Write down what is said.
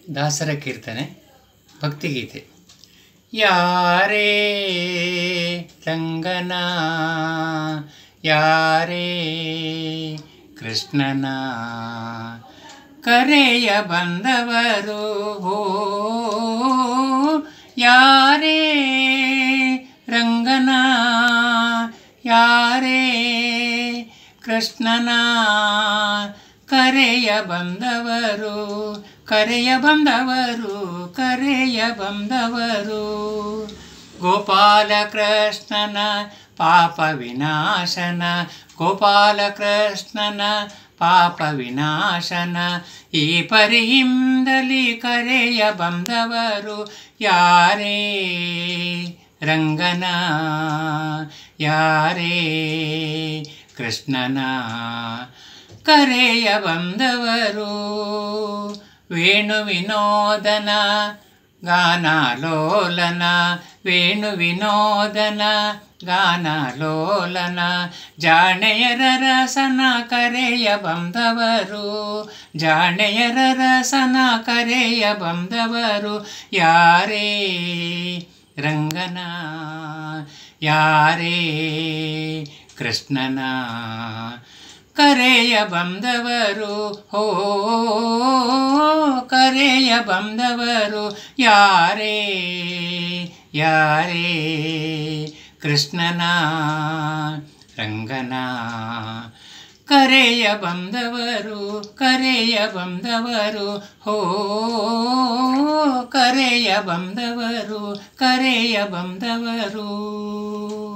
ದಾಸರ ಕೀರ್ತನೆ ಭಕ್ತಿಗೀತೆ ಯಾರೇ ರಂಗನ ಯಾರೇ ಕೃಷ್ಣನ ಕರೆಯ ಬಂದವರು ಓ ಯಾರೇ ರಂಗನ ಯಾರೇ ಕೃಷ್ಣನ ಕರೆಯ ಬಂದವರು ಕರೆಯ ಬಂದವರು ಕರೆಯ ಬಂದವರು ಗೋಪಾಲ ಕೃಷ್ಣನ ಪಾಪ ವಿನಾಶನ ಗೋಪಾಲ ಕೃಷ್ಣನ ಪಾಪ ವಿನಾಶನ ಈ ಪರಿಯಿಂದಲಿ ಕರೆಯ ಬಂದವರು ಯಾರೇ ರಂಗನ ಯಾರೇ ಕೃಷ್ಣನ ಕರೆಯ ಬಂದವರು ವೇಣು ವಿನೋದನ ಗಾನಾಲೋಲನ ವೇಣು ವಿನೋದನ ಗಾನಾಲೋಲನ ಜಾಣೆಯರ ರಸನ ಕರೆಯ ಬಂದವರು ಜಾಣೆಯರ ರಸನ ಕರೆಯ ಬಂದವರು ಯಾರೇ ರಂಗನ ಯಾರೇ ಕೃಷ್ಣನ ಕರೆಯ ಬಂದವರು ಹೋ ಕರೆಯ ಬಂದವರು ಯಾರೇ ಯಾರೇ ಕೃಷ್ಣನ ರಂಗನ ಕರೆಯ ಬಂದವರು ಕರೆಯ ಬಂದವರು ಹೋ ಕರೆಯ ಬಂದವರು ಕರೆಯ ಬಂದವರು